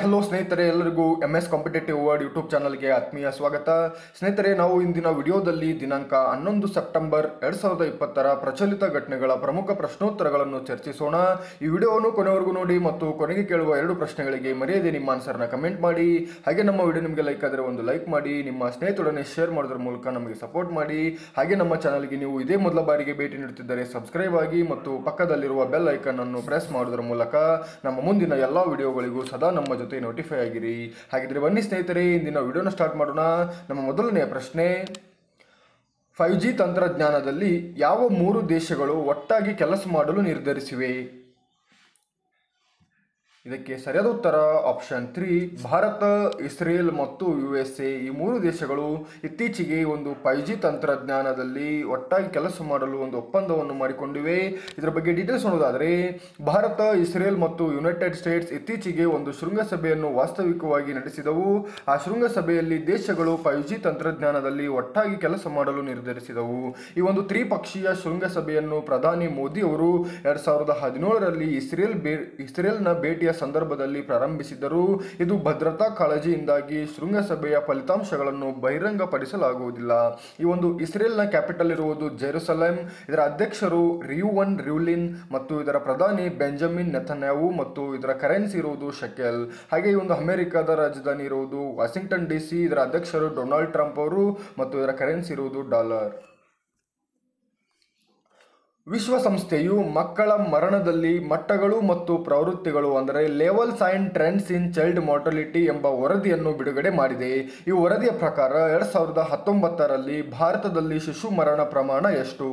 hello ಸ್ನೇಹಿತರೆ ಎಲ್ಲರಿಗೂ M S competitive world YouTube ಚಾನಲ್ಗೆ ಆತ್ಮೀಯ ಸ್ವಾಗತ ಸ್ನೇಹಿತರೆ ನಾವು ಇಂದಿನ ವಿಡಿಯೋದಲ್ಲಿ ದಿನಾಂಕ ಹನ್ನೊಂದು ಸೆಪ್ಟೆಂಬರ್ ಎರಡ್ ಸಾವಿರದ ಇಪ್ಪತ್ತರ ಪ್ರಚಲಿತ ಘಟನೆಗಳ ಪ್ರಮುಖ ಪ್ರಶ್ನೋತ್ತರಗಳನ್ನು ಚರ್ಚಿಸೋಣ ಈ ವಿಡಿಯೋವನ್ನು ಕೊನೆವರೆಗೂ ನೋಡಿ ಮತ್ತು ಕೊನೆಗೆ ಕೇಳುವ ಎರಡು ಪ್ರಶ್ನೆಗಳಿಗೆ ಮರೆಯದೆ ನಿಮ್ಮ ಆನ್ಸರ್ನ ಕಮೆಂಟ್ ಮಾಡಿ ಹಾಗೆ ನಮ್ಮ ವಿಡಿಯೋ ನಿಮಗೆ ಲೈಕ್ ಆದರೆ ಒಂದು ಲೈಕ್ ಮಾಡಿ ನಿಮ್ಮ ಸ್ನೇಹಿತರೊಡನೆ ಶೇರ್ ಮಾಡೋದ್ರ ಮೂಲಕ ನಮಗೆ ಸಪೋರ್ಟ್ ಮಾಡಿ ಹಾಗೆ ನಮ್ಮ ಚಾನಲ್ಗೆ ನೀವು ಇದೇ ಮೊದಲ ಬಾರಿಗೆ ಭೇಟಿ ನೀಡುತ್ತಿದ್ದರೆ ಸಬ್ಸ್ಕ್ರೈಬ್ ಆಗಿ ಮತ್ತು ಪಕ್ಕದಲ್ಲಿರುವ ಬೆಲ್ ಐಕನ್ ಅನ್ನು ಪ್ರೆಸ್ ಮಾಡೋದ್ರ ಮೂಲಕ ನಮ್ಮ ಮುಂದಿನ ಎಲ್ಲ ವಿಡಿಯೋಗಳಿಗೂ ಸದಾ ನಮ್ಮ ಜೊತೆ ನೋಟಿಫೈ ಆಗಿರಿ ಹಾಗಿದ್ರೆ ಬನ್ನಿ ಸ್ನೇಹಿತರೆ ಇಂದಿನ ವಿಡಿಯೋನ ಸ್ಟಾರ್ಟ್ ಮಾಡೋಣ ನಮ್ಮ ಮೊದಲನೆಯ ಪ್ರಶ್ನೆ ಫೈವ್ ಜಿ ತಂತ್ರಜ್ಞಾನದಲ್ಲಿ ಯಾವ ಮೂರು ದೇಶಗಳು ಒಟ್ಟಾಗಿ ಕೆಲಸ ಮಾಡಲು ನಿರ್ಧರಿಸಿವೆ ಇದಕ್ಕೆ ಸರಿಯಾದ ಉತ್ತರ ಆಪ್ಷನ್ ತ್ರೀ ಭಾರತ ಇಸ್ರೇಲ್ ಮತ್ತು ಯು ಎಸ್ ಎ ಈ ಮೂರು ದೇಶಗಳು ಇತ್ತೀಚೆಗೆ ಒಂದು ಫೈವ್ ಜಿ ತಂತ್ರಜ್ಞಾನದಲ್ಲಿ ಒಟ್ಟಾಗಿ ಕೆಲಸ ಮಾಡಲು ಒಂದು ಒಪ್ಪಂದವನ್ನು ಮಾಡಿಕೊಂಡಿವೆ ಇದರ ಬಗ್ಗೆ ಡೀಟೇಲ್ಸ್ ನೋಡೋದಾದರೆ ಭಾರತ ಇಸ್ರೇಲ್ ಮತ್ತು ಯುನೈಟೆಡ್ ಸ್ಟೇಟ್ಸ್ ಇತ್ತೀಚೆಗೆ ಒಂದು ಶೃಂಗಸಭೆಯನ್ನು ವಾಸ್ತವಿಕವಾಗಿ ನಡೆಸಿದವು ಆ ಶೃಂಗಸಭೆಯಲ್ಲಿ ದೇಶಗಳು ಫೈವ್ ಜಿ ತಂತ್ರಜ್ಞಾನದಲ್ಲಿ ಒಟ್ಟಾಗಿ ಕೆಲಸ ಮಾಡಲು ನಿರ್ಧರಿಸಿದವು ಈ ಒಂದು ತ್ರಿಪಕ್ಷೀಯ ಶೃಂಗಸಭೆಯನ್ನು ಪ್ರಧಾನಿ ಮೋದಿ ಅವರು ಎರಡ್ ಸಾವಿರದ ಹದಿನೇಳರಲ್ಲಿ ಇಸ್ರೇಲ್ ಬೇ ಇಸ್ರೇಲ್ನ ಭೇಟಿಯ ಸಂದರ್ಭದಲ್ಲಿ ಪ್ರಾರಂಭಿಸಿದ್ದರು ಇದು ಭದ್ರತಾ ಕಾಳಜಿಯಿಂದಾಗಿ ಶೃಂಗಸಭೆಯ ಫಲಿತಾಂಶಗಳನ್ನು ಬಹಿರಂಗಪಡಿಸಲಾಗುವುದಿಲ್ಲ ಈ ಒಂದು ಇಸ್ರೇಲ್ನ ಕ್ಯಾಪಿಟಲ್ ಇರುವುದು ಜೆರುಸಲೆಂ ಇದರ ಅಧ್ಯಕ್ಷರು ರಿಯುವನ್ ರಿವ್ಲಿನ್ ಮತ್ತು ಇದರ ಪ್ರಧಾನಿ ಬೆಂಜಮಿನ್ ನೆತನ್ಯಾವು ಮತ್ತು ಇದರ ಕರೆನ್ಸಿ ಇರುವುದು ಶಕೆಲ್ ಹಾಗೆ ಈ ಒಂದು ಅಮೆರಿಕದ ರಾಜಧಾನಿ ಇರುವುದು ವಾಷಿಂಗ್ಟನ್ ಡಿ ಸಿ ಇದರ ಅಧ್ಯಕ್ಷರು ಡೊನಾಲ್ಡ್ ಟ್ರಂಪ್ ಅವರು ಮತ್ತು ಇದರ ಕರೆನ್ಸಿ ಇರುವುದು ಡಾಲರ್ ವಿಶ್ವಸಂಸ್ಥೆಯು ಮಕ್ಕಳ ಮರಣದಲ್ಲಿ ಮಟ್ಟಗಳು ಮತ್ತು ಪ್ರವೃತ್ತಿಗಳು ಅಂದರೆ levels and trends in child mortality ಎಂಬ ವರದಿಯನ್ನು ಬಿಡುಗಡೆ ಮಾಡಿದೆ ಈ ವರದಿಯ ಪ್ರಕಾರ ಎರಡ್ ಸಾವಿರದ ಹತ್ತೊಂಬತ್ತರಲ್ಲಿ ಭಾರತದಲ್ಲಿ ಶಿಶು ಮರಣ ಪ್ರಮಾಣ ಎಷ್ಟು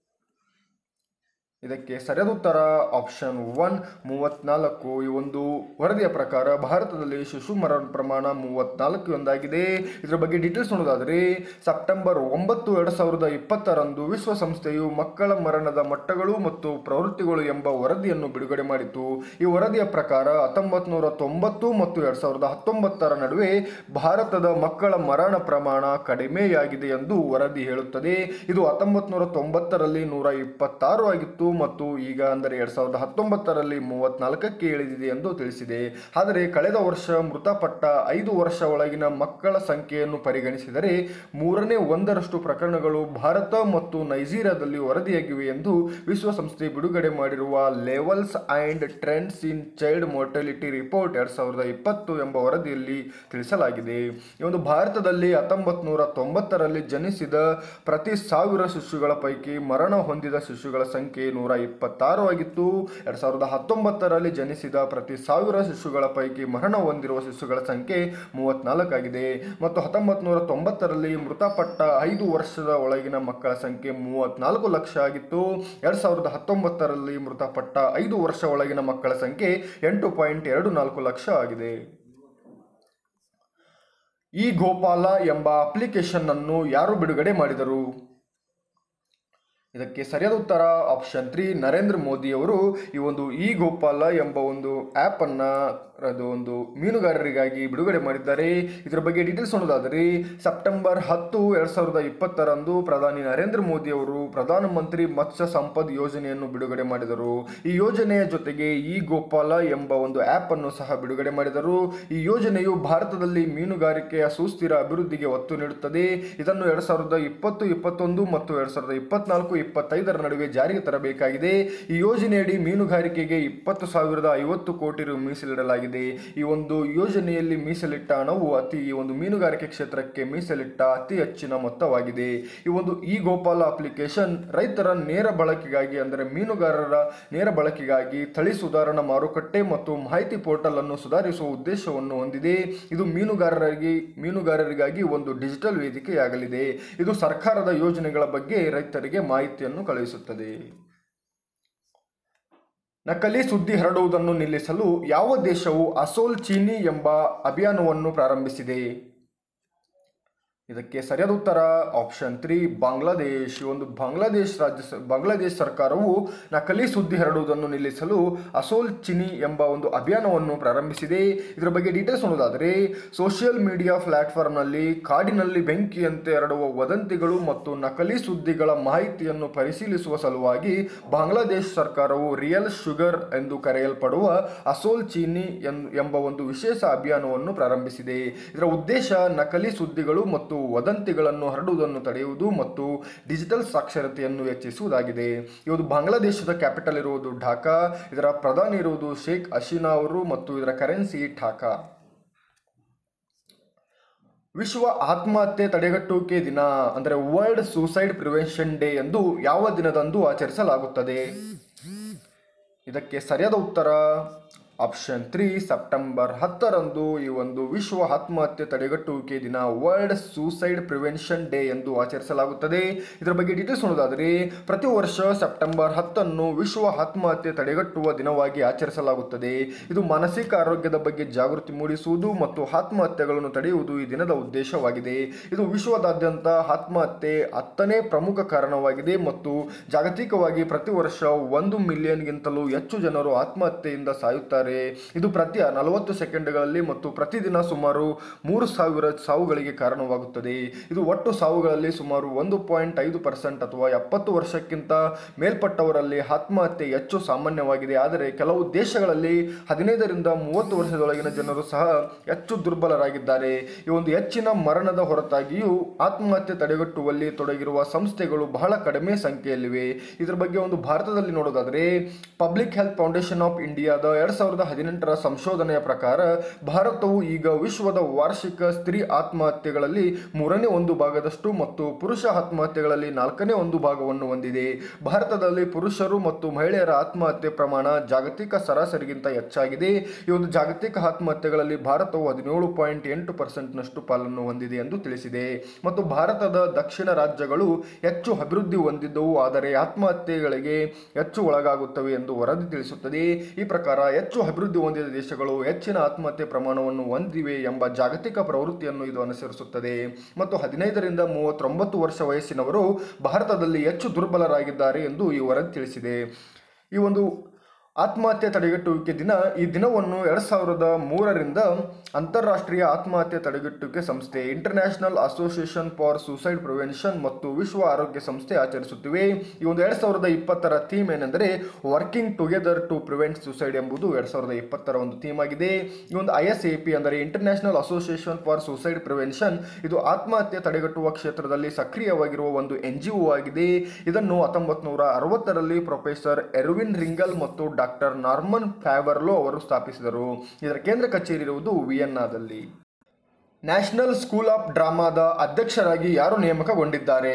ಇದಕ್ಕೆ ಸರಿಯಾದ ಉತ್ತರ ಆಪ್ಷನ್ ಒನ್ ಮೂವತ್ನಾಲ್ಕು ಈ ಒಂದು ವರದಿಯ ಪ್ರಕಾರ ಭಾರತದಲ್ಲಿ ಶಿಶು ಮರಣ ಪ್ರಮಾಣ ಮೂವತ್ನಾಲ್ಕು ಒಂದಾಗಿದೆ ಇದರ ಬಗ್ಗೆ ಡೀಟೇಲ್ಸ್ ನೋಡೋದಾದರೆ ಸೆಪ್ಟೆಂಬರ್ ಒಂಬತ್ತು ಎರಡು ಸಾವಿರದ ಇಪ್ಪತ್ತರಂದು ವಿಶ್ವಸಂಸ್ಥೆಯು ಮಕ್ಕಳ ಮರಣದ ಮಟ್ಟಗಳು ಮತ್ತು ಪ್ರವೃತ್ತಿಗಳು ಎಂಬ ವರದಿಯನ್ನು ಬಿಡುಗಡೆ ಮಾಡಿತು ಈ ವರದಿಯ ಪ್ರಕಾರ ಹತ್ತೊಂಬತ್ತು ನೂರ ತೊಂಬತ್ತು ಮತ್ತು ಎರಡು ಸಾವಿರದ ಹತ್ತೊಂಬತ್ತರ ನಡುವೆ ಭಾರತದ ಮಕ್ಕಳ ಮರಣ ಪ್ರಮಾಣ ಕಡಿಮೆಯಾಗಿದೆ ಎಂದು ವರದಿ ಹೇಳುತ್ತದೆ ಇದು ಹತ್ತೊಂಬತ್ತು ನೂರ ತೊಂಬತ್ತರಲ್ಲಿ ನೂರ ಇಪ್ಪತ್ತಾರು ಆಗಿತ್ತು ಮತ್ತು ಈಗ ಅಂದರೆ ಎರಡ್ ಸಾವಿರದ ಹತ್ತೊಂಬತ್ತರಲ್ಲಿ ಮೂವತ್ನಾಲ್ಕಕ್ಕೆ ಇಳಿದಿದೆ ಎಂದು ತಿಳಿಸಿದೆ ಆದರೆ ಕಳೆದ ವರ್ಷ ಮೃತಪಟ್ಟ ಐದು ವರ್ಷ ಒಳಗಿನ ಮಕ್ಕಳ ಸಂಖ್ಯೆಯನ್ನು ಪರಿಗಣಿಸಿದರೆ ಮೂರನೇ ಒಂದರಷ್ಟು ಪ್ರಕರಣಗಳು ಭಾರತ ಮತ್ತು ನೈಜೀರಿಯಾದಲ್ಲಿ ವರದಿಯಾಗಿವೆ ಎಂದು ವಿಶ್ವಸಂಸ್ಥೆ ಬಿಡುಗಡೆ ಮಾಡಿರುವ levels and trends in child mortality report ಎರಡ್ ಸಾವಿರದ ಇಪ್ಪತ್ತು ಎಂಬ ವರದಿಯಲ್ಲಿ ತಿಳಿಸಲಾಗಿದೆ ಈ ಒಂದು ಭಾರತದಲ್ಲಿ ಹತ್ತೊಂಬತ್ತು ನೂರ ತೊಂಬತ್ತರಲ್ಲಿ ಜನಿಸಿದ ಪ್ರತಿ ಸಾವಿರ ಶಿಶುಗಳ ಪೈಕಿ ಮರಣ ಹೊಂದಿದ ಶಿಶುಗಳ ಸಂಖ್ಯೆ ನೂರ ಇಪ್ಪತ್ತಾರು ಆಗಿತ್ತು ಎರಡ್ ಸಾವಿರದ ಹತ್ತೊಂಬತ್ತರಲ್ಲಿ ಜನಿಸಿದ ಪ್ರತಿ ಸಾವಿರ ಶಿಶುಗಳ ಪೈಕಿ ಮರಣ ಹೊಂದಿರುವ ಶಿಶುಗಳ ಸಂಖ್ಯೆ ಮೂವತ್ನಾಲ್ಕಾಗಿದೆ ಮತ್ತು ಹತ್ತೊಂಬತ್ತು ನೂರ ತೊಂಬತ್ತರಲ್ಲಿ ಮೃತಪಟ್ಟ ಐದು ವರ್ಷದ ಒಳಗಿನ ಮಕ್ಕಳ ಸಂಖ್ಯೆ ಮೂವತ್ನಾಲ್ಕು ಲಕ್ಷ ಆಗಿತ್ತು ಎರಡ್ ಸಾವಿರದ ಹತ್ತೊಂಬತ್ತರಲ್ಲಿ ಮೃತಪಟ್ಟ ಐದು ವರ್ಷ ಒಳಗಿನ ಮಕ್ಕಳ ಸಂಖ್ಯೆ ಎಂಟು ಪಾಯಿಂಟ್ ಎರಡು ನಾಲ್ಕು ಲಕ್ಷ ಆಗಿದೆ ಈ ಗೋಪಾಲ ಎಂಬ ಅಪ್ಲಿಕೇಶನ್ ಅನ್ನು ಯಾರು ಬಿಡುಗಡೆ ಮಾಡಿದರು ಇದಕ್ಕೆ ಸರಿಯಾದ ಉತ್ತರ ಆಪ್ಷನ್ ತ್ರೀ ನರೇಂದ್ರ ಮೋದಿ ಅವರು ಈ ಒಂದು ಇ ಗೋಪಾಲ ಎಂಬ ಒಂದು ಆ್ಯಪ್ ಅನ್ನ ಅದು ಒಂದು ಮೀನುಗಾರರಿಗಾಗಿ ಬಿಡುಗಡೆ ಮಾಡಿದ್ದಾರೆ ಇದರ ಬಗ್ಗೆ ಡೀಟೇಲ್ಸ್ ನೋಡೋದಾದರೆ ಸೆಪ್ಟೆಂಬರ್ ಹತ್ತು ಎರಡ್ ಸಾವಿರದ ಇಪ್ಪತ್ತರಂದು ಪ್ರಧಾನಿ ನರೇಂದ್ರ ಮೋದಿ ಅವರು ಪ್ರಧಾನಮಂತ್ರಿ ಮತ್ಸ್ಯ ಸಂಪದ್ ಯೋಜನೆಯನ್ನು ಬಿಡುಗಡೆ ಮಾಡಿದರು ಈ ಯೋಜನೆಯ ಜೊತೆಗೆ ಇ ಗೋಪಾಲ ಎಂಬ ಒಂದು ಆ್ಯಪ್ ಅನ್ನು ಸಹ ಬಿಡುಗಡೆ ಮಾಡಿದರು ಈ ಯೋಜನೆಯು ಭಾರತದಲ್ಲಿ ಮೀನುಗಾರಿಕೆಯ ಸುಸ್ಥಿರ ಅಭಿವೃದ್ಧಿಗೆ ಒತ್ತು ನೀಡುತ್ತದೆ ಇದನ್ನು ಎರಡ್ ಸಾವಿರದ ಇಪ್ಪತ್ತು ಇಪ್ಪತ್ತೊಂದು ಮತ್ತು ಎರಡ್ ಸಾವಿರದ ಇಪ್ಪತ್ನಾಲ್ಕು ಇಪ್ಪತ್ತೈದರ ನಡುವೆ ಜಾರಿಗೆ ತರಬೇಕಾಗಿದೆ ಈ ಯೋಜನೆಯಡಿ ಮೀನುಗಾರಿಕೆಗೆ ಇಪ್ಪತ್ತು ಸಾವಿರದ ಐವತ್ತು ಕೋಟಿ ರು ಮೀಸಲಿಡಲಾಗಿದೆ ಈ ಒಂದು ಯೋಜನೆಯಲ್ಲಿ ಮೀಸಲಿಟ್ಟ ಹಣವು ಅತಿ ಈ ಒಂದು ಮೀನುಗಾರಿಕೆ ಕ್ಷೇತ್ರಕ್ಕೆ ಮೀಸಲಿಟ್ಟ ಅತಿ ಹೆಚ್ಚಿನ ಮೊತ್ತವಾಗಿದೆ ಈ ಒಂದು ಇ ಗೋಪಾಲ ಅಪ್ಲಿಕೇಶನ್ ರೈತರ ನೇರ ಬಳಕೆಗಾಗಿ ಅಂದರೆ ಮೀನುಗಾರರ ನೇರ ಬಳಕೆಗಾಗಿ ತಳಿ ಸುಧಾರಣಾ ಮಾರುಕಟ್ಟೆ ಮತ್ತು ಮಾಹಿತಿ ಪೋರ್ಟಲ್ ಅನ್ನು ಸುಧಾರಿಸುವ ಉದ್ದೇಶವನ್ನು ಹೊಂದಿದೆ ಇದು ಮೀನುಗಾರರಿಗೆ ಮೀನುಗಾರರಿಗಾಗಿ ಒಂದು ಡಿಜಿಟಲ್ ವೇದಿಕೆಯಾಗಲಿದೆ ಇದು ಸರ್ಕಾರದ ಯೋಜನೆಗಳ ಬಗ್ಗೆ ರೈತರಿಗೆ ಮಾಹಿತಿಯನ್ನು ಕಳುಹಿಸುತ್ತದೆ ನಕಲಿ ಸುದ್ದಿ ಹರಡುವುದನ್ನು ನಿಲ್ಲಿಸಲು ಯಾವ ದೇಶವು ಅಸೋಲ್ ಚೀನಿ ಎಂಬ ಅಭಿಯಾನವನ್ನು ಪ್ರಾರಂಭಿಸಿದೆ ಇದಕ್ಕೆ ಸರಿಯಾದ ಉತ್ತರ ಆಪ್ಷನ್ ತ್ರೀ ಬಾಂಗ್ಲಾದೇಶ್ ಈ ಒಂದು ಬಾಂಗ್ಲಾದೇಶ್ ರಾಜ್ಯ ಸ- ಬಾಂಗ್ಲಾದೇಶ್ ಸರ್ಕಾರವು ನಕಲಿ ಸುದ್ದಿ ಹರಡುವುದನ್ನು ನಿಲ್ಲಿಸಲು ಅಸೋಲ್ ಚಿನಿ ಎಂಬ ಒಂದು ಅಭಿಯಾನವನ್ನು ಪ್ರಾರಂಭಿಸಿದೆ ಇದರ ಬಗ್ಗೆ ಡೀಟೇಲ್ಸ್ ನೋಡೋದಾದರೆ ಸೋಷಿಯಲ್ ಮೀಡಿಯಾ ಪ್ಲಾಟ್ಫಾರ್ಮ್ನಲ್ಲಿ ಕಾಡಿನಲ್ಲಿ ಬೆಂಕಿಯಂತೆ ಹರಡುವ ವದಂತಿಗಳು ಮತ್ತು ನಕಲಿ ಸುದ್ದಿಗಳ ಮಾಹಿತಿಯನ್ನು ಪರಿಶೀಲಿಸುವ ಸಲುವಾಗಿ ಬಾಂಗ್ಲಾದೇಶ್ ಸರ್ಕಾರವು ರಿಯಲ್ ಶುಗರ್ ಎಂದು ಕರೆಯಲ್ಪಡುವ ಅಸೋಲ್ ಚೀನಿ ಎನ್- ಎಂಬ ಒಂದು ವಿಶೇಷ ಅಭಿಯಾನವನ್ನು ಪ್ರಾರಂಭಿಸಿದೆ ಇದರ ಉದ್ದೇಶ ನಕಲಿ ಸುದ್ದಿಗಳು ಮತ್ತು ವದಂತಿಗಳನ್ನು ಹರಡುವುದನ್ನು ತಡೆಯುವುದು ಮತ್ತು ಡಿಜಿಟಲ್ ಸಾಕ್ಷರತೆಯನ್ನು ಹೆಚ್ಚಿಸುವುದಾಗಿದೆ ಇವತ್ತು ಬಾಂಗ್ಲಾದೇಶದ ಕ್ಯಾಪಿಟಲ್ ಇರುವುದು ಢಾಕಾ ಇದರ ಪ್ರಧಾನಿ ಇರುವುದು ಶೇಖ್ ಹಸೀನಾ ಅವರು ಮತ್ತು ಇದರ ಕರೆನ್ಸಿ ಠಾಕಾ ವಿಶ್ವ ಆತ್ಮಹತ್ಯೆ ತಡೆಗಟ್ಟುವಿಕೆ ದಿನ ಅಂದರೆ ವರ್ಲ್ಡ್ ಸೂಸೈಡ್ ಪ್ರಿವೆನ್ಷನ್ ಡೇ ಎಂದು ಯಾವ ದಿನದಂದು ಆಚರಿಸಲಾಗುತ್ತದೆ ಇದಕ್ಕೆ ಸರಿಯಾದ ಉತ್ತರ ಆಪ್ಷನ್ ತ್ರೀ ಸೆಪ್ಟೆಂಬರ್ ಹತ್ತರಂದು ಈ ಒಂದು ವಿಶ್ವ ಆತ್ಮಹತ್ಯೆ ತಡೆಗಟ್ಟುವಿಕೆ ದಿನ ವರ್ಲ್ಡ್ ಸೂಸೈಡ್ ಪ್ರಿವೆನ್ಷನ್ ಡೇ ಎಂದು ಆಚರಿಸಲಾಗುತ್ತದೆ ಇದರ ಬಗ್ಗೆ ಡೀಟೇಲ್ಸ್ ನೋಡೋದಾದರೆ ಪ್ರತಿ ವರ್ಷ ಸೆಪ್ಟೆಂಬರ್ ಹತ್ತನ್ನು ವಿಶ್ವ ಆತ್ಮಹತ್ಯೆ ತಡೆಗಟ್ಟುವ ದಿನವಾಗಿ ಆಚರಿಸಲಾಗುತ್ತದೆ ಇದು ಮಾನಸಿಕ ಆರೋಗ್ಯದ ಬಗ್ಗೆ ಜಾಗೃತಿ ಮೂಡಿಸುವುದು ಮತ್ತು ಆತ್ಮಹತ್ಯೆಗಳನ್ನು ತಡೆಯುವುದು ಈ ದಿನದ ಉದ್ದೇಶವಾಗಿದೆ ಇದು ವಿಶ್ವದಾದ್ಯಂತ ಆತ್ಮಹತ್ಯೆ ಹತ್ತನೇ ಪ್ರಮುಖ ಕಾರಣವಾಗಿದೆ ಮತ್ತು ಜಾಗತಿಕವಾಗಿ ಪ್ರತಿ ವರ್ಷ ಒಂದು ಮಿಲಿಯನ್ಗಿಂತಲೂ ಹೆಚ್ಚು ಜನರು ಆತ್ಮಹತ್ಯೆಯಿಂದ ಸಾಯುತ್ತಾರೆ ಇದು ಪ್ರತಿ ನಲವತ್ತು ಸೆಕೆಂಡ್ಗಳಲ್ಲಿ ಮತ್ತು ಪ್ರತಿದಿನ ಸುಮಾರು ಮೂರು ಸಾವಿರ ಸಾವುಗಳಿಗೆ ಕಾರಣವಾಗುತ್ತದೆ ಇದು ಒಟ್ಟು ಸಾವುಗಳಲ್ಲಿ ಸುಮಾರು ಒಂದು ಪಾಯಿಂಟ್ ಐದು ಪರ್ಸೆಂಟ್ ಅಥವಾ ಎಪ್ಪತ್ತು ವರ್ಷಕ್ಕಿಂತ ಮೇಲ್ಪಟ್ಟವರಲ್ಲಿ ಆತ್ಮಹತ್ಯೆ ಹೆಚ್ಚು ಸಾಮಾನ್ಯವಾಗಿದೆ ಆದರೆ ಕೆಲವು ದೇಶಗಳಲ್ಲಿ ಹದಿನೈದರಿಂದ ಮೂವತ್ತು ವರ್ಷದೊಳಗಿನ ಜನರು ಸಹ ಹೆಚ್ಚು ದುರ್ಬಲರಾಗಿದ್ದಾರೆ ಈ ಒಂದು ಹೆಚ್ಚಿನ ಮರಣದ ಹೊರತಾಗಿಯೂ ಆತ್ಮಹತ್ಯೆ ತಡೆಗಟ್ಟುವಲ್ಲಿ ತೊಡಗಿರುವ ಸಂಸ್ಥೆಗಳು ಬಹಳ ಕಡಿಮೆ ಸಂಖ್ಯೆಯಲ್ಲಿವೆ ಇದರ ಬಗ್ಗೆ ಒಂದು ಭಾರತದಲ್ಲಿ ನೋಡೋದಾದರೆ ಪಬ್ಲಿಕ್ ಹೆಲ್ತ್ ಫೌಂಡೇಶನ್ ಆಫ್ ಇಂಡಿಯಾದ ಎರಡ್ ಸಾವಿರದ ಹದಿನೆಂಟರ ಸಂಶೋಧನೆಯ ಪ್ರಕಾರ ಭಾರತವು ಈಗ ವಿಶ್ವದ ವಾರ್ಷಿಕ ಸ್ತ್ರೀ ಆತ್ಮಹತ್ಯೆಗಳಲ್ಲಿ ಮೂರನೇ ಒಂದು ಭಾಗದಷ್ಟು ಮತ್ತು ಪುರುಷ ಆತ್ಮಹತ್ಯೆಗಳಲ್ಲಿ ನಾಲ್ಕನೇ ಒಂದು ಭಾಗವನ್ನು ಹೊಂದಿದೆ ಭಾರತದಲ್ಲಿ ಪುರುಷರು ಮತ್ತು ಮಹಿಳೆಯರ ಆತ್ಮಹತ್ಯೆ ಪ್ರಮಾಣ ಜಾಗತಿಕ ಸರಾಸರಿಗಿಂತ ಹೆಚ್ಚಾಗಿದೆ ಈ ಒಂದು ಜಾಗತಿಕ ಆತ್ಮಹತ್ಯೆಗಳಲ್ಲಿ ಭಾರತವು ಹದಿನೇಳು ಪಾಯಿಂಟ್ ಎಂಟು ಪರ್ಸೆಂಟ್ನಷ್ಟು ಪಾಲನ್ನು ಹೊಂದಿದೆ ಎಂದು ತಿಳಿಸಿದೆ ಮತ್ತು ಭಾರತದ ದಕ್ಷಿಣ ರಾಜ್ಯಗಳು ಹೆಚ್ಚು ಅಭಿವೃದ್ಧಿ ಹೊಂದಿದ್ದವು ಆದರೆ ಆತ್ಮಹತ್ಯೆಗಳಿಗೆ ಹೆಚ್ಚು ಒಳಗಾಗುತ್ತವೆ ಎಂದು ವರದಿ ತಿಳಿಸುತ್ತದೆ ಈ ಪ್ರಕಾರ ಹೆಚ್ಚು ಅಭಿವೃದ್ಧಿ ಹೊಂದಿದ ದೇಶಗಳು ಹೆಚ್ಚಿನ ಆತ್ಮಹತ್ಯೆ ಪ್ರಮಾಣವನ್ನು ಹೊಂದಿವೆ ಎಂಬ ಜಾಗತಿಕ ಪ್ರವೃತ್ತಿಯನ್ನು ಇದು ಅನುಸರಿಸುತ್ತದೆ ಮತ್ತು ಹದಿನೈದರಿಂದ ಮೂವತ್ತೊಂಬತ್ತು ವರ್ಷ ವಯಸ್ಸಿನವರು ಭಾರತದಲ್ಲಿ ಹೆಚ್ಚು ದುರ್ಬಲರಾಗಿದ್ದಾರೆ ಎಂದು ಈ ವರದಿ ತಿಳಿಸಿದೆ ಈ ಒಂದು ಆತ್ಮಹತ್ಯೆ ತಡೆಗಟ್ಟುವಿಕೆ ದಿನ ಈ ದಿನವನ್ನು ಎರಡು ಸಾವಿರದ ಮೂರರಿಂದ ಅಂತಾರಾಷ್ಟ್ರೀಯ ಆತ್ಮಹತ್ಯೆ ತಡೆಗಟ್ಟುವಿಕೆ ಸಂಸ್ಥೆ International Association for Suicide Prevention ಮತ್ತು ವಿಶ್ವ ಆರೋಗ್ಯ ಸಂಸ್ಥೆ ಆಚರಿಸುತ್ತಿವೆ ಈ ಒಂದು ಎರಡು ಸಾವಿರದ ಇಪ್ಪತ್ತರ ಥೀಮ್ ಏನೆಂದರೆ working together to prevent suicide ಎಂಬುದು ಎರಡು ಸಾವಿರದ ಇಪ್ಪತ್ತರ ಒಂದು ಥೀಮ್ ಆಗಿದೆ ಈ ಒಂದು ಐ ಎಸ್ ಎ ಪಿ ಅಂದರೆ International Association for Suicide Prevention ಇದು ಆತ್ಮಹತ್ಯೆ ತಡೆಗಟ್ಟುವ ಕ್ಷೇತ್ರದಲ್ಲಿ ಸಕ್ರಿಯವಾಗಿರುವ ಒಂದು ಎನ್ ಜಿ ಒ ಆಗಿದೆ ಇದನ್ನು ಹತ್ತೊಂಬತ್ತು ನೂರ ಅರವತ್ತರಲ್ಲಿ ಪ್ರೊಫೆಸರ್ ಎರ್ವಿನ್ ರಿಂಗಲ್ ಮತ್ತು ಡಾಕ್ಟರ್ ನಾರ್ಮನ್ ಫ್ಯಾವರ್ಲೋ ಅವರು ಸ್ಥಾಪಿಸಿದರು ಇದರ ಕೇಂದ್ರ ಕಚೇರಿ ಇರುವುದು ವಿಯನ್ನಾದಲ್ಲಿ ನ್ಯಾಷನಲ್ ಸ್ಕೂಲ್ ಆಫ್ ಡ್ರಾಮಾದ ಅಧ್ಯಕ್ಷರಾಗಿ ಯಾರು ನೇಮಕಗೊಂಡಿದ್ದಾರೆ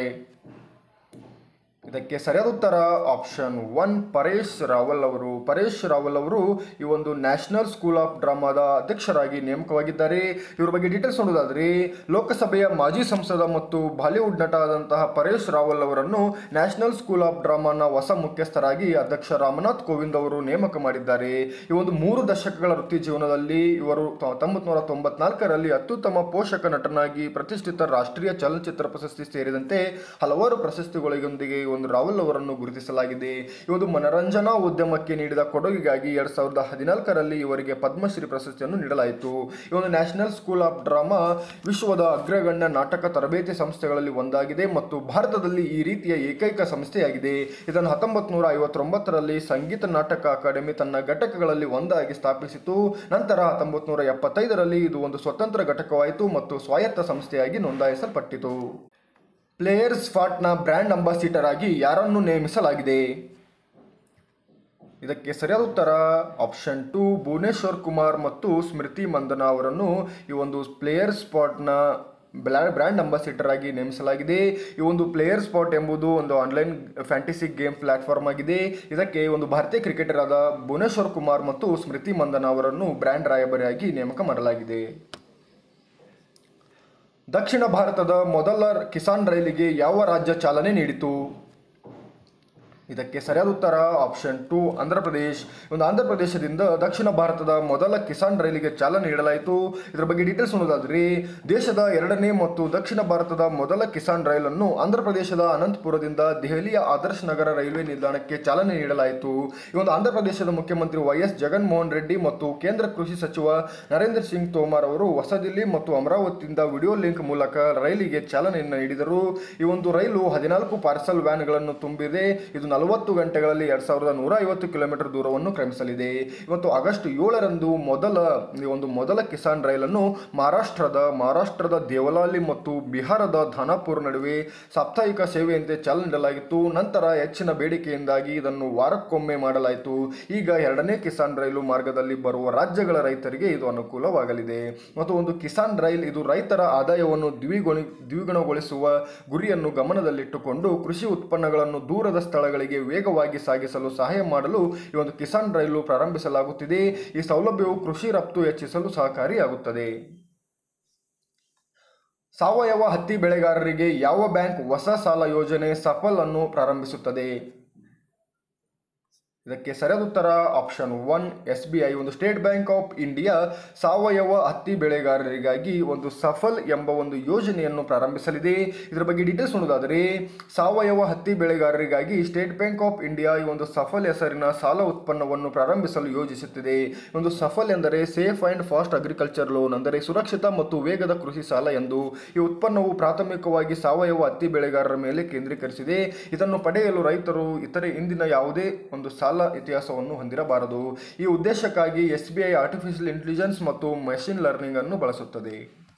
ಇದಕ್ಕೆ ಸರಿಯಾದ ಉತ್ತರ ಆಪ್ಷನ್ ಒನ್ ಪರೇಶ್ ರಾವಲ್ ಅವರು ಪರೇಶ್ ರಾವಲ್ ಅವರು ಈ ಒಂದು ನ್ಯಾಷನಲ್ ಸ್ಕೂಲ್ ಆಫ್ ಡ್ರಾಮಾದ ಅಧ್ಯಕ್ಷರಾಗಿ ನೇಮಕವಾಗಿದ್ದಾರೆ ಇವರ ಬಗ್ಗೆ ಡೀಟೇಲ್ಸ್ ನೋಡೋದಾದ್ರೆ ಲೋಕಸಭೆಯ ಮಾಜಿ ಸಂಸದ ಮತ್ತು ಬಾಲಿವುಡ್ ನಟ ಆದಂತಹ ಪರೇಶ್ ರಾವಲ್ ಅವರನ್ನು ನ್ಯಾಷನಲ್ ಸ್ಕೂಲ್ ಆಫ್ ಡ್ರಾಮಾನ ಹೊಸ ಮುಖ್ಯಸ್ಥರಾಗಿ ಅಧ್ಯಕ್ಷ ರಾಮನಾಥ್ ಕೋವಿಂದ್ ಅವರು ನೇಮಕ ಮಾಡಿದ್ದಾರೆ ಈ ಒಂದು ಮೂರು ದಶಕಗಳ ವೃತ್ತಿ ಜೀವನದಲ್ಲಿ ಇವರು ಹತ್ತೊಂಬತ್ತು ನೂರ ತೊಂಬತ್ನಾಲ್ಕರಲ್ಲಿ ಅತ್ಯುತ್ತಮ ಪೋಷಕ ನಟನಾಗಿ ಪ್ರತಿಷ್ಠಿತ ರಾಷ್ಟ್ರೀಯ ಚಲನಚಿತ್ರ ಪ್ರಶಸ್ತಿ ಸೇರಿದಂತೆ ಹಲವಾರು ಪ್ರಶಸ್ತಿಗಳೊಂದಿಗೆ ಈ ಒಂದು ರಾವಲ್ ಅವರನ್ನು ಗುರುತಿಸಲಾಗಿದೆ ಈ ಒಂದು ಮನರಂಜನಾ ಉದ್ಯಮಕ್ಕೆ ನೀಡಿದ ಕೊಡುಗೆಗಾಗಿ ಎರಡ್ ಸಾವಿರದ ಹದಿನಾಲ್ಕರಲ್ಲಿ ಇವರಿಗೆ ಪದ್ಮಶ್ರೀ ಪ್ರಶಸ್ತಿಯನ್ನು ನೀಡಲಾಯಿತು ಈ ಒಂದು ನ್ಯಾಷನಲ್ ಸ್ಕೂಲ್ ಆಫ್ ಡ್ರಾಮಾ ವಿಶ್ವದ ಅಗ್ರಗಣ್ಯ ನಾಟಕ ತರಬೇತಿ ಸಂಸ್ಥೆಗಳಲ್ಲಿ ಒಂದಾಗಿದೆ ಮತ್ತು ಭಾರತದಲ್ಲಿ ಈ ರೀತಿಯ ಏಕೈಕ ಸಂಸ್ಥೆಯಾಗಿದೆ ಇದನ್ನು ಹತ್ತೊಂಬತ್ತು ನೂರ ಐವತ್ತೊಂಬತ್ತರಲ್ಲಿ ಸಂಗೀತ ನಾಟಕ ಅಕಾಡೆಮಿ ತನ್ನ ಘಟಕಗಳಲ್ಲಿ ಒಂದಾಗಿ ಸ್ಥಾಪಿಸಿತು ನಂತರ ಹತ್ತೊಂಬತ್ತು ನೂರ ಎಪ್ಪತ್ತೈದರಲ್ಲಿ ಇದು ಒಂದು ಸ್ವತಂತ್ರ ಘಟಕವಾಯಿತು ಮತ್ತು ಸ್ವಾಯತ್ತ ಸಂಸ್ಥೆಯಾಗಿ ನೋಂದಾಯಿಸಲ್ಪಟ್ಟಿತು ಪ್ಲೇಯರ್ಸ್ ಫಾಟ್ನ ಬ್ರ್ಯಾಂಡ್ ಅಂಬಾಸಿಡರ್ ಆಗಿ ಯಾರನ್ನು ನೇಮಿಸಲಾಗಿದೆ ಇದಕ್ಕೆ ಸರಿಯಾದ ಉತ್ತರ ಆಪ್ಷನ್ ಟು ಭುವನೇಶ್ವರ್ ಕುಮಾರ್ ಮತ್ತು ಸ್ಮೃತಿ ಮಂದನ ಅವರನ್ನು ಈ ಒಂದು ಪ್ಲೇಯರ್ ಸ್ಪಾಟ್ನ ಬ್ಲಾ ಬ್ರ್ಯಾಂಡ್ ಅಂಬಾಸಿಡರ್ ಆಗಿ ನೇಮಿಸಲಾಗಿದೆ ಈ ಒಂದು ಪ್ಲೇಯರ್ ಸ್ಪಾಟ್ ಎಂಬುದು ಒಂದು ಆನ್ಲೈನ್ ಫ್ಯಾಂಟಸಿ ಗೇಮ್ ಪ್ಲಾಟ್ಫಾರ್ಮ್ ಆಗಿದೆ ಇದಕ್ಕೆ ಒಂದು ಭಾರತೀಯ ಕ್ರಿಕೆಟರ್ ಆದ ಭುವನೇಶ್ವರ್ ಕುಮಾರ್ ಮತ್ತು ಸ್ಮೃತಿ ಮಂದನ ಅವರನ್ನು ಬ್ರ್ಯಾಂಡ್ ರಾಯಭಾರಿಯಾಗಿ ನೇಮಕ ಮಾಡಲಾಗಿದೆ ದಕ್ಷಿಣ ಭಾರತದ ಮೊದಲ ಕಿಸಾನ್ ರೈಲಿಗೆ ಯಾವ ರಾಜ್ಯ ಚಾಲನೆ ನೀಡಿತು ಇದಕ್ಕೆ ಸರಿಯಾದ ಉತ್ತರ ಆಪ್ಷನ್ ಟು ಆಂಧ್ರ ಪ್ರದೇಶ್ ಒಂದು ಆಂಧ್ರ ಪ್ರದೇಶದಿಂದ ದಕ್ಷಿಣ ಭಾರತದ ಮೊದಲ ಕಿಸಾನ್ ರೈಲಿಗೆ ಚಾಲನೆ ನೀಡಲಾಯಿತು ಇದರ ಬಗ್ಗೆ ಡೀಟೇಲ್ಸ್ ನೋಡೋದಾದ್ರೆ ದೇಶದ ಎರಡನೇ ಮತ್ತು ದಕ್ಷಿಣ ಭಾರತದ ಮೊದಲ ಕಿಸಾನ್ ರೈಲನ್ನು ಆಂಧ್ರ ಪ್ರದೇಶದ ಅನಂತಪುರದಿಂದ ದೆಹಲಿಯ ಆದರ್ಶ್ ನಗರ ರೈಲ್ವೆ ನಿಲ್ದಾಣಕ್ಕೆ ಚಾಲನೆ ನೀಡಲಾಯಿತು ಈ ಒಂದು ಆಂಧ್ರ ಪ್ರದೇಶದ ಮುಖ್ಯಮಂತ್ರಿ ವೈ ಎಸ್ ಜಗನ್ಮೋಹನ್ ರೆಡ್ಡಿ ಮತ್ತು ಕೇಂದ್ರ ಕೃಷಿ ಸಚಿವ ನರೇಂದ್ರ ಸಿಂಗ್ ತೋಮರ್ ಅವರು ಹೊಸದಿಲ್ಲಿ ಮತ್ತು ಅಮರಾವತಿಯಿಂದ ವಿಡಿಯೋ ಲಿಂಕ್ ಮೂಲಕ ರೈಲಿಗೆ ಚಾಲನೆಯನ್ನು ನೀಡಿದರು ಈ ಒಂದು ರೈಲು ಹದಿನಾಲ್ಕು ಪಾರ್ಸಲ್ ವ್ಯಾನ್ಗಳನ್ನು ತುಂಬಿದೆ ಇದು ನಲವತ್ತು ಗಂಟೆಗಳಲ್ಲಿ ಎರಡ್ ಸಾವಿರದ ನೂರ ಐವತ್ತು ಕಿಲೋಮೀಟರ್ ದೂರವನ್ನು ಕ್ರಮಿಸಲಿದೆ ಇವತ್ತು ಆಗಸ್ಟ್ ಏಳರಂದು ಮೊದಲ ಈ ಒಂದು ಮೊದಲ ಕಿಸಾನ್ ರೈಲನ್ನು ಮಹಾರಾಷ್ಟ್ರದ ಮಹಾರಾಷ್ಟ್ರದ ದೇವಲಾಲಿ ಮತ್ತು ಬಿಹಾರದ ಧಾನಾಪುರ್ ನಡುವೆ ಸಾಪ್ತಾಹಿಕ ಸೇವೆಯಂತೆ ಚಾಲನೆ ನೀಡಲಾಗಿತ್ತು ನಂತರ ಹೆಚ್ಚಿನ ಬೇಡಿಕೆಯಿಂದಾಗಿ ಇದನ್ನು ವಾರಕ್ಕೊಮ್ಮೆ ಮಾಡಲಾಯಿತು ಈಗ ಎರಡನೇ ಕಿಸಾನ್ ರೈಲು ಮಾರ್ಗದಲ್ಲಿ ಬರುವ ರಾಜ್ಯಗಳ ರೈತರಿಗೆ ಇದು ಅನುಕೂಲವಾಗಲಿದೆ ಮತ್ತು ಒಂದು ಕಿಸಾನ್ ರೈಲ್ ಇದು ರೈತರ ಆದಾಯವನ್ನು ದ್ವಿಗುಣಿ ದ್ವಿಗುಣಗೊಳಿಸುವ ಗುರಿಯನ್ನು ಗಮನದಲ್ಲಿಟ್ಟುಕೊಂಡು ಕೃಷಿ ಉತ್ಪನ್ನಗಳನ್ನು ದೂರದ ಸ್ಥಳಗಳಿಗೆ ವೇಗವಾಗಿ ಸಾಗಿಸಲು ಸಹಾಯ ಮಾಡಲು ಈ ಒಂದು ಕಿಸಾನ್ ರೈಲು ಪ್ರಾರಂಭಿಸಲಾಗುತ್ತಿದೆ ಈ ಸೌಲಭ್ಯವು ಕೃಷಿ ರಫ್ತು ಹೆಚ್ಚಿಸಲು ಸಹಕಾರಿಯಾಗುತ್ತದೆ ಸಾವಯವ ಹತ್ತಿ ಬೆಳೆಗಾರರಿಗೆ ಯಾವ ಬ್ಯಾಂಕ್ ಹೊಸ ಸಾಲ ಯೋಜನೆ ಸಫಲ್ ಅನ್ನು ಪ್ರಾರಂಭಿಸುತ್ತದೆ ಇದಕ್ಕೆ ಸರಿಯಾದ ಉತ್ತರ option one S B I ಒಂದು ಸ್ಟೇಟ್ ಬ್ಯಾಂಕ್ ಆಫ್ ಇಂಡಿಯಾ ಸಾವಯವ ಹತ್ತಿ ಬೆಳೆಗಾರರಿಗಾಗಿ ಒಂದು ಸಫಲ್ ಎಂಬ ಒಂದು ಯೋಜನೆಯನ್ನು ಪ್ರಾರಂಭಿಸಲಿದೆ ಇದರ ಬಗ್ಗೆ ಡೀಟೇಲ್ಸ್ ನೋಡೋದಾದರೆ ಸಾವಯವ ಹತ್ತಿ ಬೆಳೆಗಾರರಿಗಾಗಿ ಸ್ಟೇಟ್ ಬ್ಯಾಂಕ್ ಆಫ್ ಇಂಡಿಯಾ ಈ ಒಂದು ಸಫಲ್ ಹೆಸರಿನ ಸಾಲ ಉತ್ಪನ್ನವನ್ನು ಪ್ರಾರಂಭಿಸಲು ಯೋಜಿಸುತ್ತಿದೆ ಒಂದು ಸಫಲ್ ಎಂದರೆ safe and fast agriculture loan ಅಂದರೆ ಸುರಕ್ಷಿತ ಮತ್ತು ವೇಗದ ಕೃಷಿ ಸಾಲ ಎಂದು ಈ ಉತ್ಪನ್ನವು ಪ್ರಾಥಮಿಕವಾಗಿ ಸಾವಯವ ಹತ್ತಿ ಬೆಳೆಗಾರರ ಮೇಲೆ ಕೇಂದ್ರೀಕರಿಸಿದೆ ಇದನ್ನು ಪಡೆಯಲು ರೈತರು ಇತರೆ ಇಂದಿನ ಯಾವುದೇ ಒಂದು ಸಾಲ ಇತಿಹಾಸವನ್ನು ಹೊಂದಿರಬಾರದು ಈ ಉದ್ದೇಶಕ್ಕಾಗಿ S B I artificial intelligence ಮತ್ತು ಮೆಷಿನ್ ಲರ್ನಿಂಗ್ ಅನ್ನು ಬಳಸುತ್ತದೆ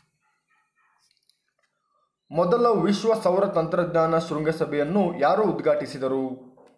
ಮೊದಲ ವಿಶ್ವ ಸೌರ ತಂತ್ರಜ್ಞಾನ ಶೃಂಗಸಭೆಯನ್ನು ಯಾರು ಉದ್ಘಾಟಿಸಿದರು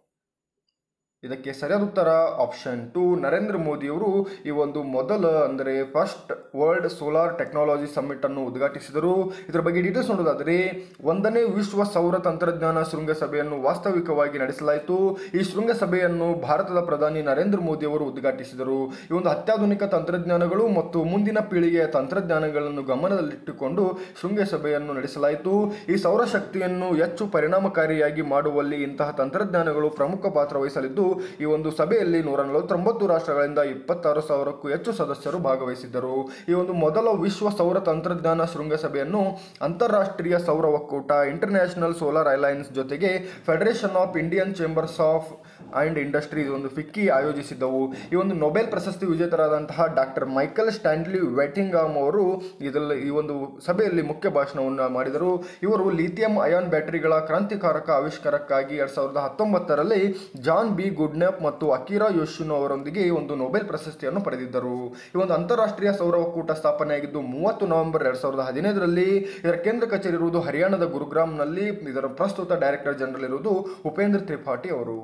ಇದಕ್ಕೆ ಸರಿಯಾದ ಉತ್ತರ ಆಪ್ಷನ್ ಟು ನರೇಂದ್ರ ಮೋದಿಯವರು ಈ ಒಂದು ಮೊದಲ ಅಂದರೆ First World Solar Technology Summit ಅನ್ನು ಉದ್ಘಾಟಿಸಿದರು ಇದರ ಬಗ್ಗೆ ಡೀಟೇಲ್ಸ್ ನೋಡೋದಾದರೆ ಒಂದನೇ ವಿಶ್ವ ಸೌರ ತಂತ್ರಜ್ಞಾನ ಶೃಂಗಸಭೆಯನ್ನು ವಾಸ್ತವಿಕವಾಗಿ ನಡೆಸಲಾಯಿತು ಈ ಶೃಂಗಸಭೆಯನ್ನು ಭಾರತದ ಪ್ರಧಾನಿ ನರೇಂದ್ರ ಮೋದಿ ಅವರು ಉದ್ಘಾಟಿಸಿದರು ಈ ಒಂದು ಅತ್ಯಾಧುನಿಕ ತಂತ್ರಜ್ಞಾನಗಳು ಮತ್ತು ಮುಂದಿನ ಪೀಳಿಗೆಯ ತಂತ್ರಜ್ಞಾನಗಳನ್ನು ಗಮನದಲ್ಲಿಟ್ಟುಕೊಂಡು ಶೃಂಗಸಭೆಯನ್ನು ನಡೆಸಲಾಯಿತು ಈ ಸೌರಶಕ್ತಿಯನ್ನು ಹೆಚ್ಚು ಪರಿಣಾಮಕಾರಿಯಾಗಿ ಮಾಡುವಲ್ಲಿ ಇಂತಹ ತಂತ್ರಜ್ಞಾನಗಳು ಪ್ರಮುಖ ಪಾತ್ರ ವಹಿಸಲಿದ್ದು ಈ ಒಂದು ಸಭೆಯಲ್ಲಿ ನೂರ ನಲವತ್ತೊಂಬತ್ತು ರಾಷ್ಟ್ರಗಳಿಂದ ಇಪ್ಪತ್ತಾರು ಸಾವಿರಕ್ಕೂ ಹೆಚ್ಚು ಸದಸ್ಯರು ಭಾಗವಹಿಸಿದ್ದರು ಈ ಒಂದು ಮೊದಲ ವಿಶ್ವ ಸೌರ ತಂತ್ರಜ್ಞಾನ ಶೃಂಗಸಭೆಯನ್ನು ಅಂತಾರಾಷ್ಟ್ರೀಯ ಸೌರ ಒಕ್ಕೂಟ ಇಂಟರ್ನ್ಯಾಷನಲ್ ಸೋಲಾರ್ ಅಲಯನ್ಸ್ ಜೊತೆಗೆ Federation of Indian Chambers of and Industries ಒಂದು ಫಿಕ್ಕಿ ಆಯೋಜಿಸಿದ್ದವು ಈ ಒಂದು ನೊಬೆಲ್ ಪ್ರಶಸ್ತಿ ವಿಜೇತರಾದಂತಹ ಡಾಕ್ಟರ್ ಮೈಕಲ್ ಸ್ಟ್ಯಾನ್ಲಿ ವೆಟಿಂಗಾಮ್ ಅವರು ಇದರಲ್ಲಿ ಈ ಒಂದು ಸಭೆಯಲ್ಲಿ ಮುಖ್ಯ ಭಾಷಣವನ್ನು ಮಾಡಿದರು ಇವರು ಲಿಥಿಯಂ ಅಯಾನ್ ಬ್ಯಾಟರಿಗಳ ಕ್ರಾಂತಿಕಾರಕ ಆವಿಷ್ಕಾರಕ್ಕಾಗಿ ಎರಡ್ ಸಾವಿರದ ಹತ್ತೊಂಬತ್ತರಲ್ಲಿ ಜಾನ್ ಬಿ ಗುಡ್ನೆಪ್ ಮತ್ತು ಅಕಿರಾ ಯೋಶಿನೋ ಅವರೊಂದಿಗೆ ಒಂದು ನೊಬೆಲ್ ಪ್ರಶಸ್ತಿಯನ್ನು ಪಡೆದಿದ್ದರು ಈ ಒಂದು ಅಂತಾರಾಷ್ಟ್ರೀಯ ಸೌರ ಒಕ್ಕೂಟ ಸ್ಥಾಪನೆಯಾಗಿದ್ದು ಮೂವತ್ತು ನವೆಂಬರ್ ಎರಡ್ ಸಾವಿರದ ಹದಿನೈದರಲ್ಲಿ ಇದರ ಕೇಂದ್ರ ಕಚೇರಿ ಇರುವುದು ಹರಿಯಾಣದ ಗುರುಗ್ರಾಮ್ನಲ್ಲಿ ಇದರ ಪ್ರಸ್ತುತ ಡೈರೆಕ್ಟರ್ ಜನರಲ್ ಇರುವುದು ಉಪೇಂದ್ರ ತ್ರಿಪಾಠಿ ಅವರು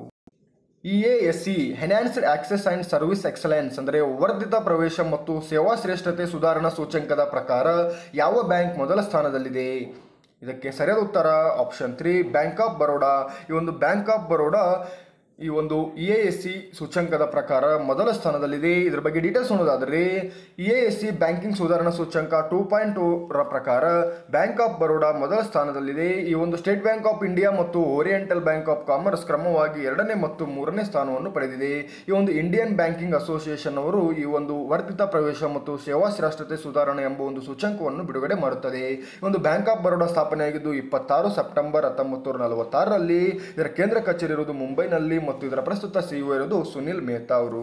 E A S C enhanced access and service excellence ಅಂದರೆ ವರ್ಧಿತ ಪ್ರವೇಶ ಮತ್ತು ಸೇವಾ ಶ್ರೇಷ್ಠತೆ ಸುಧಾರಣಾ ಸೂಚ್ಯಂಕದ ಪ್ರಕಾರ ಯಾವ ಬ್ಯಾಂಕ್ ಮೊದಲ ಸ್ಥಾನದಲ್ಲಿದೆ ಇದಕ್ಕೆ ಸರಿಯಾದ ಉತ್ತರ option three Bank of Baroda ಈ ಒಂದು ಬ್ಯಾಂಕ್ ಆಫ್ ಬರೋಡಾ ಈ ಒಂದು ಇ ಎ ಎಸ್ ಸಿ ಸೂಚ್ಯಂಕದ ಪ್ರಕಾರ ಮೊದಲ ಸ್ಥಾನದಲ್ಲಿದೆ ಇದರ ಬಗ್ಗೆ ಡೀಟೇಲ್ಸ್ ನೋಡೋದಾದರೆ E A S C banking ಸುಧಾರಣಾ ಸೂಚ್ಯಂಕ ಟೂ ಪಾಯಿಂಟ್ ರ ಪ್ರಕಾರ ಬ್ಯಾಂಕ್ ಆಫ್ ಬರೋಡಾ ಮೊದಲ ಸ್ಥಾನದಲ್ಲಿದೆ ಈ ಒಂದು ಸ್ಟೇಟ್ ಬ್ಯಾಂಕ್ ಆಫ್ ಇಂಡಿಯಾ ಮತ್ತು ಓರಿಯೆಂಟಲ್ ಬ್ಯಾಂಕ್ ಆಫ್ ಕಾಮರ್ಸ್ ಕ್ರಮವಾಗಿ ಎರಡನೇ ಮತ್ತು ಮೂರನೇ ಸ್ಥಾನವನ್ನು ಪಡೆದಿದೆ ಈ ಒಂದು ಇಂಡಿಯನ್ ಬ್ಯಾಂಕಿಂಗ್ ಅಸೋಸಿಯೇಷನ್ ಅವರು ಈ ಒಂದು ವರ್ಧಿತ ಪ್ರವೇಶ ಮತ್ತು ಸೇವಾ ಶ್ರೇಷ್ಠತೆ ಸುಧಾರಣೆ ಎಂಬ ಒಂದು ಸೂಚ್ಯಂಕವನ್ನು ಬಿಡುಗಡೆ ಮಾಡುತ್ತದೆ ಈ ಒಂದು ಬ್ಯಾಂಕ್ ಆಫ್ ಬರೋಡಾ ಸ್ಥಾಪನೆಯಾಗಿದ್ದು ಇಪ್ಪತ್ತಾರು ಸೆಪ್ಟೆಂಬರ್ ಹತ್ತೊಂಬತ್ತು ನೂರ ನಲವತ್ತಾರರಲ್ಲಿ ಇದರ ಕೇಂದ್ರ ಕಚೇರಿ ಇರುವುದು ಮುಂಬೈನಲ್ಲಿ ಮತ್ತು ಇದರ ಪ್ರಸ್ತುತ ಸಿಇಒ ಇರೋದು ಸುನಿಲ್ ಮೆಹ್ತಾ ಅವರು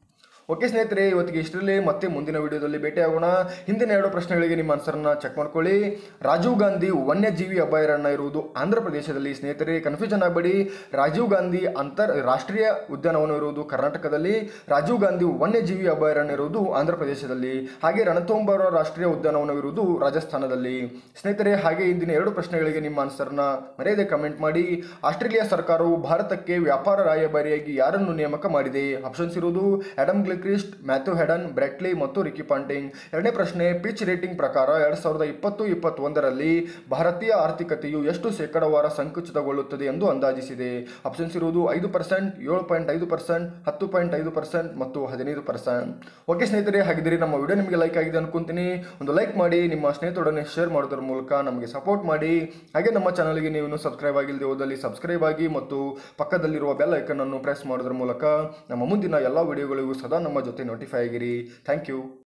ಓಕೆ ಸ್ನೇಹಿತರೆ ಇವತ್ತಿಗೆ ಇಷ್ಟರಲ್ಲಿ ಮತ್ತೆ ಮುಂದಿನ ವಿಡಿಯೋದಲ್ಲಿ ಭೇಟಿಯಾಗೋಣ ಹಿಂದಿನ ಎರಡು ಪ್ರಶ್ನೆಗಳಿಗೆ ನಿಮ್ಮ ಆನ್ಸರ್ನ ಚೆಕ್ ಮಾಡ್ಕೊಳ್ಳಿ ರಾಜೀವ್ ಗಾಂಧಿ ವನ್ಯಜೀವಿ ಅಭಯಾರಣ್ಯ ಇರುವುದು ಆಂಧ್ರ ಪ್ರದೇಶದಲ್ಲಿ ಸ್ನೇಹಿತರೆ ಕನ್ಫ್ಯೂಷನ್ ಆಗಬೇಡಿ ರಾಜೀವ್ ಗಾಂಧಿ ಅಂತರ್ ರಾಷ್ಟ್ರೀಯ ಉದ್ಯಾನವನ ಇರುವುದು ಕರ್ನಾಟಕದಲ್ಲಿ ರಾಜೀವ್ ಗಾಂಧಿ ವನ್ಯಜೀವಿ ಅಭಯಾರಣ್ಯ ಇರುವುದು ಆಂಧ್ರ ಪ್ರದೇಶದಲ್ಲಿ ಹಾಗೆ ರಣಥಂಬೋರ ರಾಷ್ಟ್ರೀಯ ಉದ್ಯಾನವನವಿರುವುದು ರಾಜಸ್ಥಾನದಲ್ಲಿ ಸ್ನೇಹಿತರೆ ಹಾಗೆ ಇಂದಿನ ಎರಡು ಪ್ರಶ್ನೆಗಳಿಗೆ ನಿಮ್ಮ ಆನ್ಸರ್ನ ಮರೆಯದೆ ಕಮೆಂಟ್ ಮಾಡಿ ಆಸ್ಟ್ರೇಲಿಯಾ ಸರ್ಕಾರವು ಭಾರತಕ್ಕೆ ವ್ಯಾಪಾರ ರಾಯಭಾರಿಯಾಗಿ ಯಾರನ್ನು ನೇಮಕ ಮಾಡಿದೆ ಆಪ್ಷನ್ಸ್ ಇರುವುದು ಅಡಮ್ ಗ್ಲಿಚ್ ಗಿಲ್ಕ್ರಿಸ್ಟ್ ಮ್ಯಾಥ್ಯೂ ಹೆಡನ್ ಬ್ರೆಟ್ಲಿ ಮತ್ತು ರಿಕಿ ಪಾಂಟಿಂಗ್ ಎರಡನೇ ಪ್ರಶ್ನೆ ಪಿಚ್ ರೇಟಿಂಗ್ ಪ್ರಕಾರ ಎರಡ್ ಸಾವಿರದ ಇಪ್ಪತ್ತು ಇಪ್ಪತ್ತೊಂದರಲ್ಲಿ ಭಾರತೀಯ ಆರ್ಥಿಕತೆಯು ಎಷ್ಟು ಶೇಕಡವಾರ ಸಂಕುಚಿತಗೊಳ್ಳುತ್ತದೆ ಎಂದು ಅಂದಾಜಿಸಿದೆ ಆಪ್ಷನ್ಸ್ ಇರುವುದು ಐದು ಪರ್ಸೆಂಟ್ ಏಳು ಪಾಯಿಂಟ್ ಐದು ಪರ್ಸೆಂಟ್ ಹತ್ತು ಪಾಯಿಂಟ್ ಐದು ಪರ್ಸೆಂಟ್ ಮತ್ತು ಹದಿನೈದು ಪರ್ಸೆಂಟ್ ಓಕೆ ಸ್ನೇಹಿತರೆ ಹಾಗಿದ್ದೀರಿ ನಮ್ಮ ವಿಡಿಯೋ ನಿಮಗೆ ಲೈಕ್ ಆಗಿದೆ ಅನ್ಕೊಂತೀನಿ ಒಂದು ಲೈಕ್ ಮಾಡಿ ನಿಮ್ಮ ಸ್ನೇಹಿತರೊಡನೆ ಶೇರ್ ಮಾಡೋದ್ರ ಮೂಲಕ ನಮಗೆ ಸಪೋರ್ಟ್ ಮಾಡಿ ಹಾಗೆ ನಮ್ಮ ಚಾನಲ್ಗೆ ನೀವು ಇನ್ನೂ ಸಬ್ಸ್ಕ್ರೈಬ್ ಆಗಿಲ್ಲದೆ ಹೋದಲ್ಲಿ ಸಬ್ಸ್ಕ್ರೈಬ್ ಆಗಿ ಮತ್ತು ಪಕ್ಕದಲ್ಲಿರುವ ಬೆಲ್ ಐಕನ್ ಅನ್ನು ಪ್ರೆಸ್ ಮಾಡೋದ್ರ ಮೂಲಕ ನಮ್ಮ ಮುಂದಿನ ಎಲ್ಲ ವಿಡಿಯೋಗಳಿಗೂ ಸದಾ ನಮ್ಮ ಜೊತೆ ನೋಟಿಫೈ ಆಗಿರಿ ಥ್ಯಾಂಕ್ ಯು